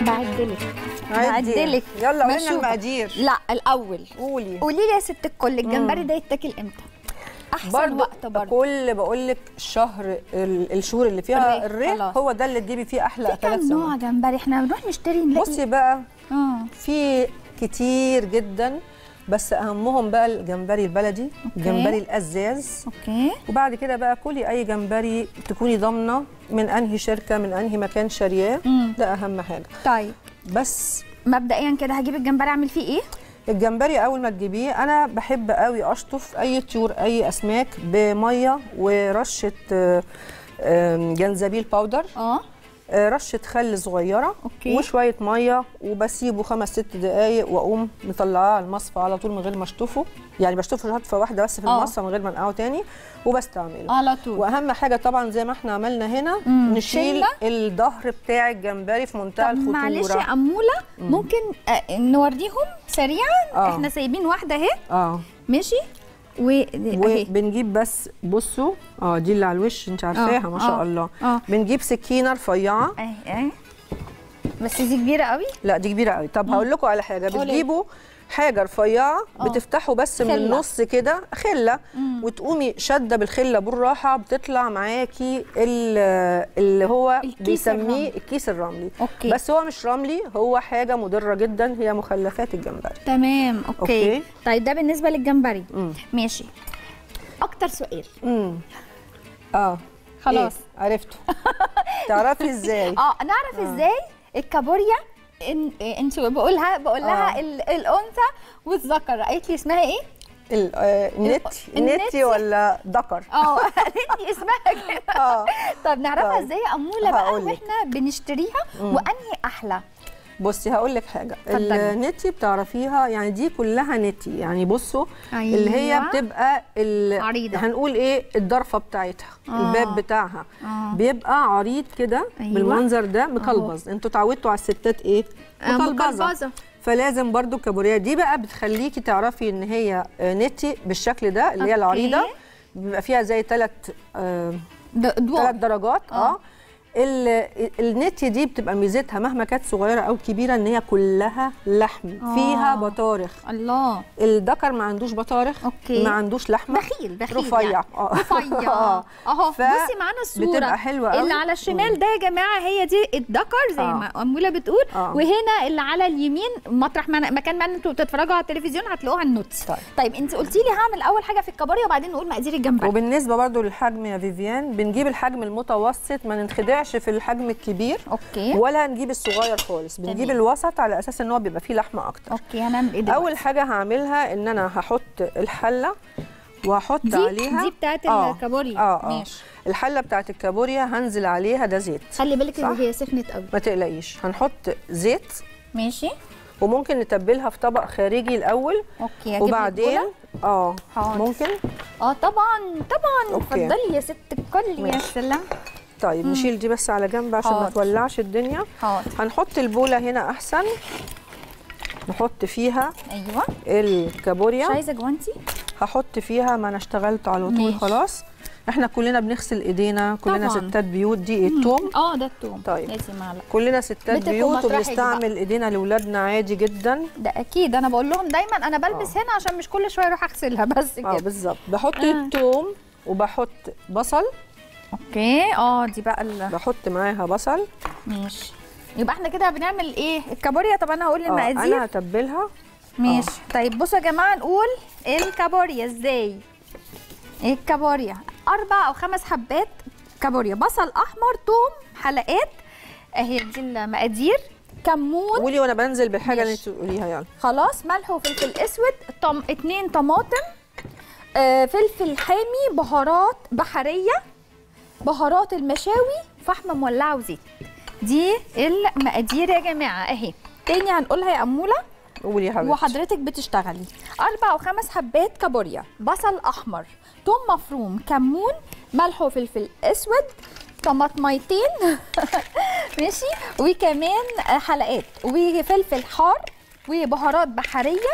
بعدلك عدي. بعدلك يلا قولي لنا مشوبة. المقادير لا الاول قولي قولي لي يا ست الكل الجمبري ده يتاكل امتى احسن برضو وقت برضه كل بقول لك الشهر ال- الشهور اللي فيها الريح، الريح خلاص. هو ده اللي تجيبي فيه احلى في اكلات كام نوع سمك جمبري احنا بنروح نشتري نلاقي بصي بقى اه في كتير جدا بس اهمهم بقى الجمبري البلدي الجمبري الازاز اوكي وبعد كده بقى كلي اي جمبري تكوني ضامنه من انهي شركه من انهي مكان شارياه مم. ده اهم حاجه طيب بس مبدئيا كده هجيب الجمبري اعمل فيه ايه الجمبري اول ما تجيبيه انا بحب قوي اشطف اي طيور اي اسماك بميه ورشه آه، آم، جنزبيل باودر اه آه، رشه خل صغيره أوكي. وشويه ميه وبسيبه خمس ست دقايق واقوم مطلعاه على المصفى على طول من غير ما اشطفه يعني بشطفه شطفه واحده بس في آه. المصفى من غير ما انقعه تاني وبستعمله على طول واهم حاجه طبعا زي ما احنا عملنا هنا مم. نشيل شلة؟ الظهر بتاع الجمبري في منتهى طب الخطوره معلش يا اموله ممكن آه نوريهم سريعا آه. احنا سايبين واحده اهي اه ماشي و اهي وبنجيب بس بصوا اه دي اللي على الوش انت عارفاها ما شاء آه، الله آه. بنجيب سكينه رفيعه اهي اهي بس دي كبيره قوي لا دي كبيره قوي طب هقول لكم على حاجه قولي. بتجيبوا حاجه رفيعه آه. بتفتحوا بس من خلة. النص كده خله وتقومي شاده بالخله بالراحه بتطلع معاكي ال- اللي هو الكيس بيسميه الرملي. الكيس الرملي أوكي. بس هو مش رملي هو حاجه مضره جدا هي مخلفات الجمبري تمام اوكي, أوكي. طيب ده بالنسبه للجمبري مم. ماشي اكتر سؤال امم اه خلاص. إيه؟ عرفته تعرفي ازاي اه نعرف ازاي الكابوريا ان إيه، انت بقولها بقول لها آه. ال- الانثى والذكر قالت لي اسمها ايه ال- آه، النتي النتي. النتي ولا ذكر اه قالت لي اسمها كده اه طب نعرفها طيب. ازاي يا اموله بقى هقولك. واحنا بنشتريها وانهي احلى بصي هقول لك حاجه اتفضلي. النتي بتعرفيها يعني دي كلها نتي يعني بصوا أيوة. اللي هي بتبقى ال- عريضة. هنقول ايه الضرفه بتاعتها آه. الباب بتاعها آه. بيبقى عريض كده أيوة. بالمنظر ده مقلبظ انتوا اتعودتوا على الستات ايه آه، مقلبظة. فلازم برضو الكابوريا دي بقى بتخليكي تعرفي ان هي آه، نتي بالشكل ده اللي هي أوكي. العريضه بيبقى فيها زي ثلاث ده ثلاث ادوار درجات اه ال- النتي دي بتبقى ميزتها مهما كانت صغيره او كبيره ان هي كلها لحم آه. فيها بطارخ الله الذكر ما عندوش بطارخ أوكي. ما عندوش لحمه بخيل بخيل رفيع يعني. اه رفيع آه. اهو ف- بصي معانا الصوره بتبقى حلوة اللي قوي. على الشمال ده يا جماعه هي دي الذكر زي آه. ما اموله بتقول آه. وهنا اللي على اليمين مطرح ما مكان ما انتوا بتتفرجوا على التلفزيون هتلاقوها النوتس طيب. طيب انت قلتي لي هعمل اول حاجه في الكابوريا وبعدين نقول مقادير الجمبري وبالنسبه برضو للحجم يا فيفيان بنجيب الحجم المتوسط ما ننخدعش في الحجم الكبير اوكي ولا نجيب الصغير خالص بنجيب تمام. الوسط على اساس ان هو بيبقى فيه لحمه اكتر اوكي هنعمل ايه دلوقتي؟ اول حاجه هعملها ان انا هحط الحله وهحط دي عليها دي بتاعت آه. الكابوريا اه اه ماشي الحله بتاعت الكابوريا هنزل عليها ده زيت خلي بالك صح. ان هي سخنت قوي ما تقلقيش هنحط زيت ماشي وممكن نتبلها في طبق خارجي الاول اوكي هجيب لك وبعدين بولة. اه حاضر. ممكن اه طبعا طبعا أوكي. اتفضلي يا ست الكل يا ماشي. سلام طيب نشيل دي بس على جنب عشان ما حاضر. تولعش الدنيا حاضر هنحط البوله هنا احسن نحط فيها ايوه مش الكابوريا عايزه جوانتي هحط فيها ما انا اشتغلت على طول ماشي. خلاص احنا كلنا بنغسل ايدينا كلنا طبعاً. ستات بيوت دي ايه التوم اه ده التوم طيب. لازم معلقه كلنا ستات بيتك بيوت ومطرحك وبنستعمل ايدينا لاولادنا عادي جدا ده اكيد انا بقول لهم دايما انا بلبس هنا عشان مش كل شويه اروح اغسلها بس اه كده بالظبط بحط آه. التوم وبحط بصل اوكي اه دي بقى ال- بحط معاها بصل ماشي يبقى احنا كده بنعمل ايه الكابوريا طب انا هقول آه، المقادير انا هتبلها ماشي طيب بصوا يا جماعه نقول الكابوريا ازاي الكابوريا اربع او خمس حبات كابوريا بصل احمر توم حلقات اهي دي المقادير كمون قولي وانا بنزل بالحاجه اللي ماشي. انت تقوليها يلا خلاص ملح وفلفل اسود طم... اتنين طماطم آه فلفل حامي بهارات بحريه بهارات المشاوي فحم مولعه وزيت دي المقادير يا جماعه اهي تاني هنقولها يا اموله قولي يا حبيبتي وحضرتك بتشتغلي اربع او خمس حبات كابوريا بصل احمر توم مفروم كمون ملح وفلفل اسود طماطميتين ماشي وكمان حلقات وفلفل حار وبهارات بحريه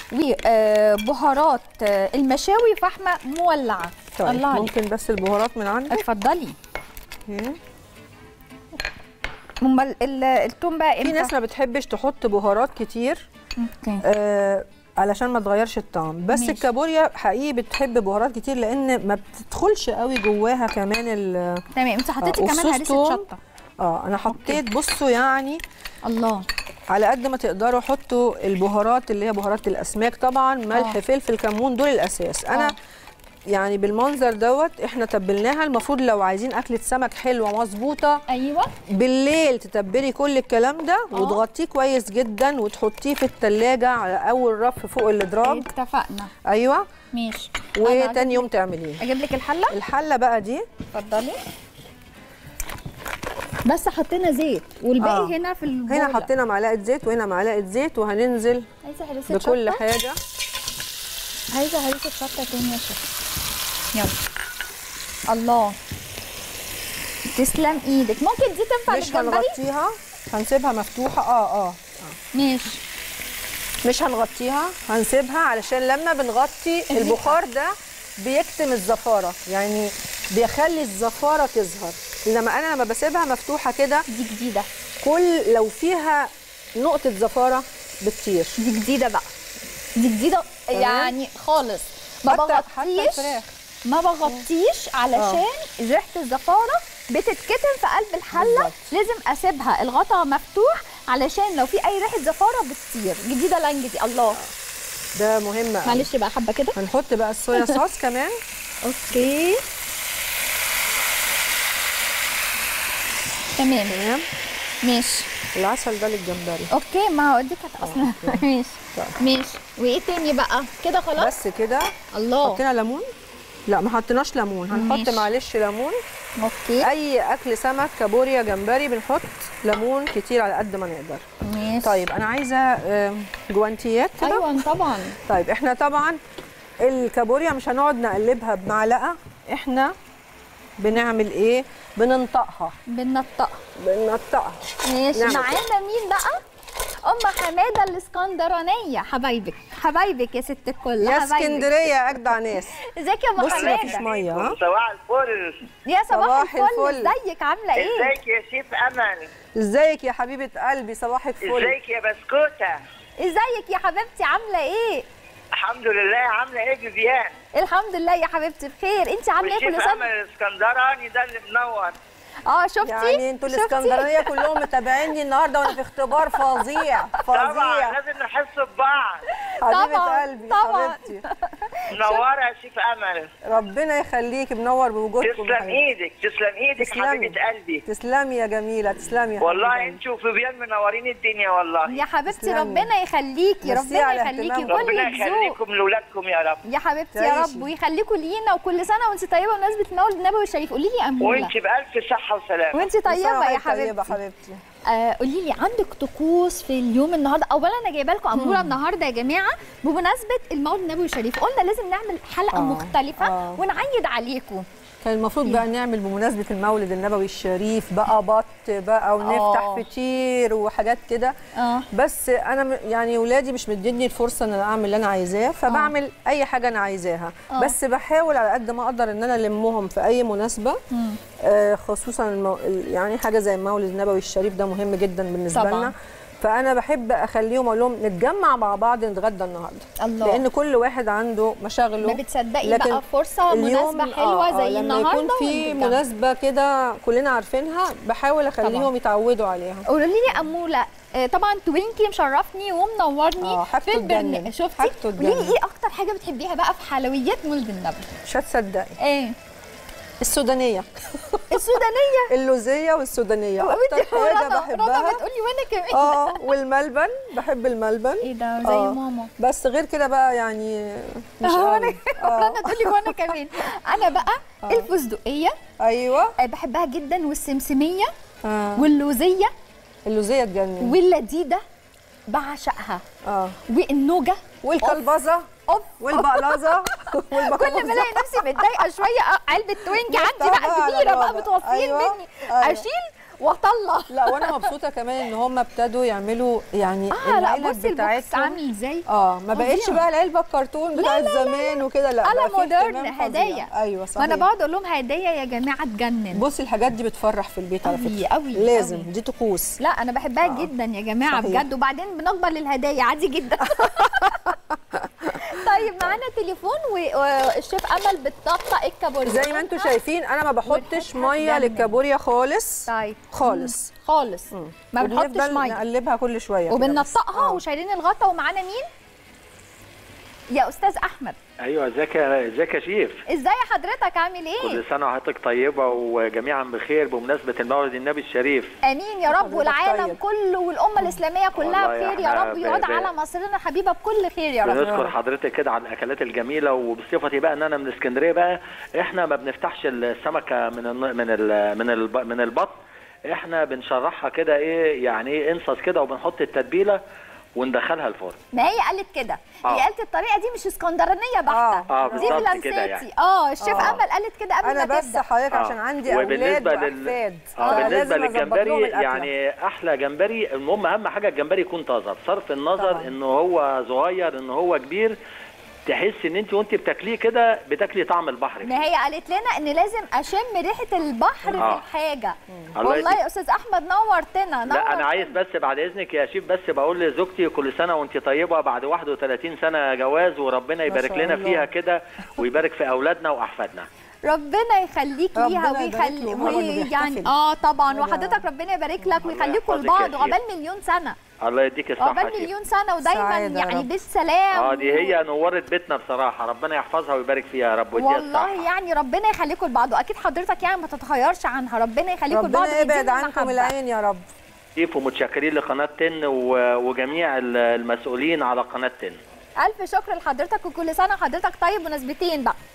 وبهارات المشاوي فحمه مولعه طيب الله عليك ممكن بس البهارات من عندك اتفضلي اوكي امال ال- التوم بقى في امتى ناس ما بتحبش تحط بهارات كتير اوكي آه علشان ما تغيرش الطعم بس ماشي. الكابوريا حقيقي بتحب بهارات كتير لان ما بتدخلش قوي جواها كمان ال تمام انت حطيتي آه، كمان وصوص هريسه توم. شطه اه انا حطيت بصوا يعني الله على قد ما تقدروا حطوا البهارات اللي هي بهارات الاسماك طبعا ملح آه. فلفل كمون دول الاساس انا آه. يعني بالمنظر دوت احنا تبلناها المفروض لو عايزين اكله سمك حلوه مظبوطه ايوه بالليل تتبلي كل الكلام ده آه. وتغطيه كويس جدا وتحطيه في التلاجة على اول رف فوق الادراج اتفقنا ايوه ماشي أنا وتاني يوم تعمليه اجيب لك الحله الحله بقى دي اتفضلي بس حطينا زيت والباقي آه. هنا في البوله هنا حطينا معلقه زيت وهنا معلقه زيت وهننزل عايزه هريسه بكل شطه حاجه عايزه هريسه شطه تاني يا شيخ يلا الله تسلم ايدك ممكن دي تنفع مش للجمبري هنغطيها هنسيبها مفتوحه اه اه ماشي مش هنغطيها هنسيبها علشان لما بنغطي البخار ده بيكتم الزفاره يعني بيخلي الزفاره تظهر انما انا لما بسيبها مفتوحه كده دي جديده كل لو فيها نقطه زفاره بتطير دي جديده بقى دي جديده يعني خالص ما حتى حتى بغطيش الفراخ ما بغطيش علشان ريحه الزفاره بتتكتم في قلب الحله بالظبط. لازم اسيبها الغطا مفتوح علشان لو في اي ريحه زفاره بتطير جديده لانج دي الله ده مهم قوي معلش بقى حبه كده هنحط بقى الصويا صوص كمان اوكي تمام تمام ماشي العسل ده للجمبري اوكي ما هو دي كانت اصلا ماشي طيب. ماشي وايه تاني بقى كده خلاص بس كده الله حطينا ليمون لا ما حطيناش ليمون هنحط ماشي. معلش ليمون اوكي اي اكل سمك كابوريا جمبري بنحط ليمون كتير على قد ما نقدر ماشي طيب انا عايزه آه، جوانتيات كده ايوه طبعا طيب احنا طبعا الكابوريا مش هنقعد نقلبها بمعلقه احنا بنعمل ايه بننطقها بننطقها بننطقها ماشي نعمل معانا مين بقى ام حماده الاسكندرانيه حبايبك حبايبك يا ست الكل يا حبايبك. اسكندريه يا اجدع ناس ازيك يا ام بصي مفيش حماده ميه ها صباح الفل يا صباح, صباح الفل الفل. ازيك عامله ايه ازيك يا شيف امل ازيك يا حبيبه قلبي صباحك فل ازيك يا بسكوته ازيك يا حبيبتي عامله ايه الحمد لله عامله ايه فيفيان الحمد لله يا حبيبتي بخير انت عامله ايه والشيف كل امل سنه الاسكندراني ده اللي منور اه شفتي يعني انتوا شفتي؟ الاسكندرانيه كلهم متابعيني النهارده وانا في اختبار فظيع طبعا فظيع لازم نحس ببعض حبيبه طبعاً، قلبي طبعاً. حبيبتي منوره يا شيف امل ربنا يخليكي منور بوجودكم يا تسلم حبيبتي. ايدك تسلم ايدك تسلمي. حبيبه قلبي تسلمي يا جميله تسلمي يا والله حبيبة انت وفيفيان منورين الدنيا والله يا حبيبتي تسلمي. ربنا يخليكي ميرسي ربنا على يخليكي اهتمامك. ربنا كل ذوق يخليكم لاولادكم يا رب يا حبيبتي يا تعيشي. رب ويخليكم لينا وكل سنه وانت طيبه بمناسبه المولد النبوي الشريف قولي لي اموله وانت بالف صحه وسلامه وانت طيبه يا وانتي طيبه حبيبتي حبيبتي آه قولي لي عندك طقوس في اليوم النهارده اولا انا جايبه لكم اموره النهارده يا جماعه بمناسبه المولد النبوي الشريف قلنا لازم نعمل حلقه آه، مختلفه آه. ونعيد عليكم كان المفروض بقى نعمل بمناسبه المولد النبوي الشريف بقى بط بقى ونفتح آه. فطير وحاجات كده اه بس انا م- يعني ولادي مش مديني الفرصه ان انا اعمل اللي انا عايزاه فبعمل اي حاجه انا عايزاها آه. بس بحاول على قد ما اقدر ان انا المهم في اي مناسبه مم. آه، خصوصا المو... يعني حاجه زي المولد النبوي الشريف ده مهم جدا بالنسبه طبعاً. لنا فانا بحب اخليهم اقول لهم نتجمع مع بعض نتغدى النهارده الله. لان كل واحد عنده مشاغله ما بتصدقي لكن بقى فرصه اليوم مناسبه حلوه آه، آه، زي لما النهارده يكون في ونتجمع. مناسبه كده كلنا عارفينها بحاول اخليهم طبعاً. يتعودوا عليها قولوا لي اموله آه، طبعا توينكي مشرفني ومنورني آه، حاجته في البرنامج تجنن. شفتي حاجته قولي لي تجنن. ايه اكتر حاجه بتحبيها بقى في حلويات مولد النبي مش هتصدقي ايه السودانيه السودانيه اللوزيه والسودانيه اكتر وانتي حاجه رضا رضا بحبها بتقولي وانا كمان اه والملبن بحب الملبن ايه ده زي آه. ماما بس غير كده بقى يعني مش اه قوي انا اه رنا تقولي وانا كمان انا بقى الفستقيه ايوه آه، بحبها جدا والسمسميه آه. واللوزيه اللوزيه تجنن واللذيذه بعشقها اه والنوجه والكلبزه اوف والبقلازه كل ما والبقلازه الاقي نفسي متضايقه شويه آه، علبه توينج عندي بقى طبعاً كبيره بقى الوضع. بتوصيين أيوة، مني أيوة. اشيل واطلع لا وانا مبسوطه كمان ان هم ابتدوا يعملوا يعني اه لا العلب بصي البوكس بتاعتهم عامل ازاي اه ما فظيع. بقتش بقى العلبه الكرتون بتاعت زمان وكده لا على بقى فيه مودرن اهتمام فظيع. هدايا ايوه صحيح وانا بقعد اقول لهم هديه يا جماعه تجنن بصي الحاجات دي بتفرح في البيت على أوي، فكره أوي، لازم أوي. دي طقوس لا انا بحبها جدا يا جماعه صحيح. بجد وبعدين بنقبل الهدايا عادي جدا طيب معانا تليفون و- والشيف امل بتقطع الكابوريا زي ما انتم شايفين انا ما بحطش وريحتها ميه تجنن. للكابوريا خالص طيب خالص مم. خالص ما بنحطش وبنفضل ميه نقلبها كل شويه كده بس. وبننطقها آه. وشايلين الغطا ومعانا مين يا استاذ احمد ايوه ازيك يا ازيك يا شيف ازاي حضرتك عامل ايه كل سنه وحضرتك طيبه وجميعا بخير بمناسبه المولد النبي الشريف امين يا رب حضرتك والعالم طيب. كله والامه الاسلاميه كلها والله بخير يا إحنا رب ب- يعود ب- على مصرنا الحبيبه بكل خير يا رب بنشكر حضرتك كده على الاكلات الجميله وبصفتي بقى ان انا من اسكندريه بقى احنا ما بنفتحش السمكه من الن- من ال من الب من البط احنا بنشرحها كده ايه يعني ايه انصص كده وبنحط التتبيله وندخلها الفرن ما هي قالت كده آه. هي قالت الطريقه دي مش اسكندرانيه بحته آه، دي بالظبط بلمساتي كده يعني. اه الشيف آه. امل قالت كده قبل انا ما بس تبدا حضرتك آه. عشان عندي اولاد وبالنسبه لل واحفاد اه بالنسبه فلازم أظبط لهم للجمبري الأكلة. يعني احلى جمبري المهم اهم حاجه الجمبري يكون طازه بصرف النظر طبعاً. انه هو صغير انه هو كبير تحس ان انت وانت بتاكليه كده بتاكلي طعم البحر ما هي قالت لنا ان لازم اشم ريحه البحر في آه. الحاجه الله والله يديك. يا استاذ احمد نورتنا لا انا نورتنا. عايز بس بعد اذنك يا شيف بس بقول لزوجتي كل سنه وانت طيبه بعد 31 سنه جواز وربنا يبارك شاء لنا الله. فيها كده ويبارك في اولادنا واحفادنا ربنا يخليك ربنا ليها يبارك ويخلي له، هو اللي وي- يعني بيحتفل. اه طبعا الله. وحضرتك ربنا يبارك لك ويخليكم يحفظك يا لبعض شيخ. وعقبال مليون سنه الله يديك الصحه عقبال يا شيف. مليون سنه ودايما سعادة يا يعني رب. بالسلام اه دي هي نورت بيتنا بصراحه ربنا يحفظها ويبارك فيها يا رب ويديها والله الصحه يعني ربنا يخليكم لبعض واكيد حضرتك يعني ما تتخيرش عنها ربنا يخليكم لبعض ربنا يبعد ويدينا عنكم المحبة. العين يا رب كيف ومتشكرين لقناه تن و- وجميع ال- المسؤولين على قناه تن الف شكر لحضرتك وكل سنه وحضرتك طيب مناسبتين بقى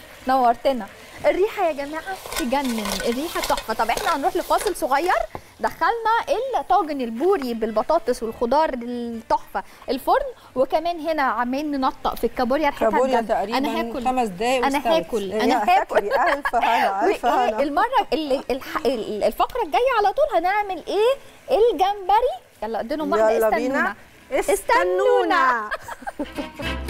نورتنا الريحه يا جماعه تجنن الريحه تحفه طب احنا هنروح لفاصل صغير دخلنا الطاجن البوري بالبطاطس والخضار التحفه الفرن وكمان هنا عمالين ننطق في الكابوريا ريحتها كابوريا تجنن. تقريبا انا هاكل خمس دقايق انا واستوت. هاكل يا انا هاكل تاكلي الف هنا الف وإيه هنا المره اللي الح... ال- الفقره الجايه على طول هنعمل ايه الجمبري يلا ادينهم واحده يلا استنونا بينا استنونا